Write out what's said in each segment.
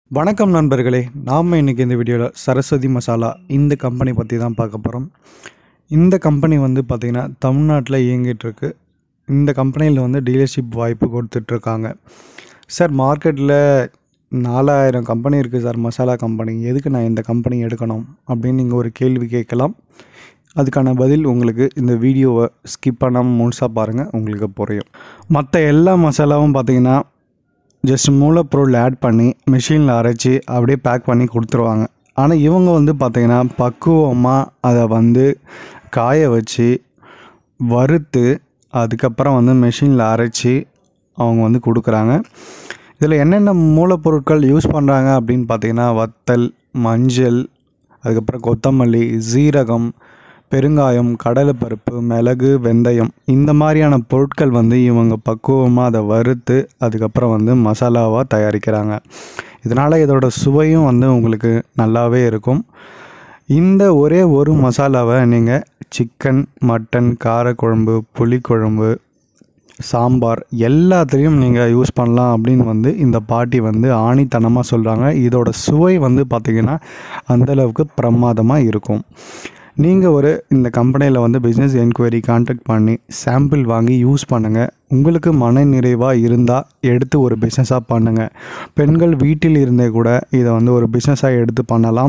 வணக்கம் நண்பர்களே நாம் இன்றைக்கி இந்த வீடியோவில் சரஸ்வதி மசாலா இந்த கம்பெனி பற்றி தான் பார்க்க போகிறோம் இந்த கம்பெனி வந்து பார்த்திங்கன்னா தமிழ்நாட்டில் இயங்கிட்டு இருக்கு இந்த கம்பெனியில் வந்து டீலர்ஷிப் வாய்ப்பு கொடுத்துட்ருக்காங்க சார் மார்க்கெட்டில் நாலாயிரம் கம்பெனி இருக்குது சார் மசாலா கம்பெனி எதுக்கு நான் இந்த கம்பெனி எடுக்கணும் அப்படின்னு நீங்கள் ஒரு கேள்வி கேட்கலாம் அதுக்கான பதில் உங்களுக்கு இந்த வீடியோவை ஸ்கிப் பண்ணாமல் முழுசாக பாருங்கள் உங்களுக்கு புரியும் மற்ற எல்லா மசாலாவும் பார்த்தீங்கன்னா ஜஸ்ட் மூலப்பொருள் ஆட் பண்ணி மிஷினில் அரைச்சி அப்படியே பேக் பண்ணி கொடுத்துருவாங்க ஆனால் இவங்க வந்து பார்த்திங்கன்னா பக்குவமாக அதை வந்து காய வச்சு வறுத்து அதுக்கப்புறம் வந்து மிஷினில் அரைச்சி அவங்க வந்து கொடுக்குறாங்க இதில் என்னென்ன மூலப்பொருட்கள் யூஸ் பண்ணுறாங்க அப்படின்னு பார்த்தீங்கன்னா வத்தல் மஞ்சள் அதுக்கப்புறம் கொத்தமல்லி சீரகம் பெருங்காயம் கடலைப்பருப்பு மிளகு வெந்தயம் இந்த மாதிரியான பொருட்கள் வந்து இவங்க பக்குவமாக அதை வறுத்து அதுக்கப்புறம் வந்து மசாலாவாக தயாரிக்கிறாங்க இதனால் இதோட சுவையும் வந்து உங்களுக்கு நல்லாவே இருக்கும் இந்த ஒரே ஒரு மசாலாவை நீங்கள் சிக்கன் மட்டன் காரக்குழம்பு புளிக்குழம்பு சாம்பார் எல்லாத்துலேயும் நீங்கள் யூஸ் பண்ணலாம் அப்படின்னு வந்து இந்த பாட்டி வந்து ஆணித்தனமாக சொல்கிறாங்க இதோட சுவை வந்து பார்த்திங்கன்னா அந்தளவுக்கு பிரமாதமாக இருக்கும் நீங்கள் ஒரு இந்த கம்பெனியில் வந்து பிஸ்னஸ் என்கொயரி கான்டாக்ட் பண்ணி சாம்பிள் வாங்கி யூஸ் பண்ணுங்கள் உங்களுக்கு மன நிறைவாக இருந்தால் எடுத்து ஒரு பிஸ்னஸாக பண்ணுங்கள் பெண்கள் வீட்டில் இருந்தே கூட இதை வந்து ஒரு பிஸ்னஸாக எடுத்து பண்ணலாம்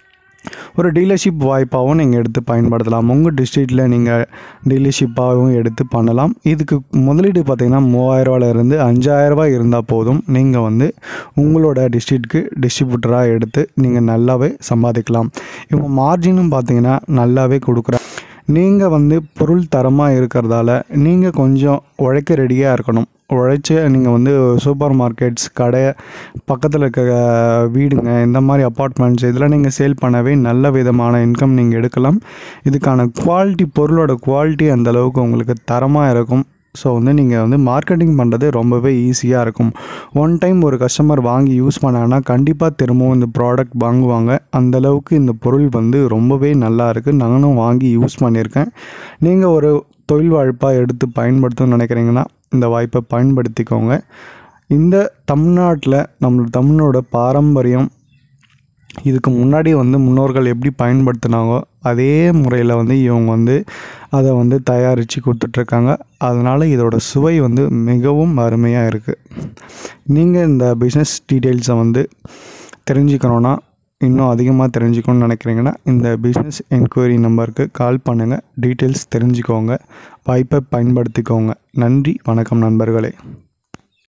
ஒரு டீலர்ஷிப் வாய்ப்பாகவும் நீங்கள் எடுத்து பயன்படுத்தலாம் உங்கள் டிஸ்ட்ரிக்டில் நீங்கள் டீலர்ஷிப்பாகவும் எடுத்து பண்ணலாம் இதுக்கு முதலீடு பார்த்திங்கன்னா மூவாயிரரூவாலேருந்து அஞ்சாயிரரூபா இருந்தால் போதும் நீங்கள் வந்து உங்களோட டிஸ்ட்ரிக்ட்க்கு டிஸ்ட்ரிபியூட்டராக எடுத்து நீங்கள் நல்லாவே சம்பாதிக்கலாம் இவங்க மார்ஜினும் பார்த்தீங்கன்னா நல்லாவே கொடுக்குறாங்க நீங்கள் வந்து பொருள் தரமாக இருக்கிறதால நீங்கள் கொஞ்சம் உழைக்க ரெடியாக இருக்கணும் உழைச்சி நீங்கள் வந்து சூப்பர் மார்க்கெட்ஸ் கடை பக்கத்தில் இருக்க வீடுங்க இந்த மாதிரி அப்பார்ட்மெண்ட்ஸ் இதெல்லாம் நீங்கள் சேல் பண்ணவே நல்ல விதமான இன்கம் நீங்கள் எடுக்கலாம் இதுக்கான குவாலிட்டி பொருளோட குவாலிட்டி அந்த அளவுக்கு உங்களுக்கு தரமாக இருக்கும் ஸோ வந்து நீங்கள் வந்து மார்க்கெட்டிங் பண்ணுறது ரொம்பவே ஈஸியாக இருக்கும் ஒன் டைம் ஒரு கஸ்டமர் வாங்கி யூஸ் பண்ணாங்கன்னா கண்டிப்பாக திரும்பவும் இந்த ப்ராடக்ட் வாங்குவாங்க அந்தளவுக்கு இந்த பொருள் வந்து ரொம்பவே நல்லா இருக்குது நானும் வாங்கி யூஸ் பண்ணியிருக்கேன் நீங்கள் ஒரு தொழில் வாய்ப்பாக எடுத்து பயன்படுத்தணும்னு நினைக்கிறீங்கன்னா இந்த வாய்ப்பை பயன்படுத்திக்கோங்க இந்த தமிழ்நாட்டில் நம்ம தமிழோட பாரம்பரியம் இதுக்கு முன்னாடி வந்து முன்னோர்கள் எப்படி பயன்படுத்தினாங்கோ அதே முறையில் வந்து இவங்க வந்து அதை வந்து தயாரித்து கொடுத்துட்ருக்காங்க அதனால் இதோட சுவை வந்து மிகவும் அருமையாக இருக்குது நீங்கள் இந்த பிஸ்னஸ் டீட்டெயில்ஸை வந்து தெரிஞ்சுக்கணுன்னா இன்னும் அதிகமாக தெரிஞ்சுக்கணும்னு நினைக்கிறீங்கன்னா இந்த பிஸ்னஸ் என்கொயரி நம்பருக்கு கால் பண்ணுங்கள் டீட்டெயில்ஸ் தெரிஞ்சுக்கோங்க வாய்ப்பை பயன்படுத்திக்கோங்க நன்றி வணக்கம் நண்பர்களே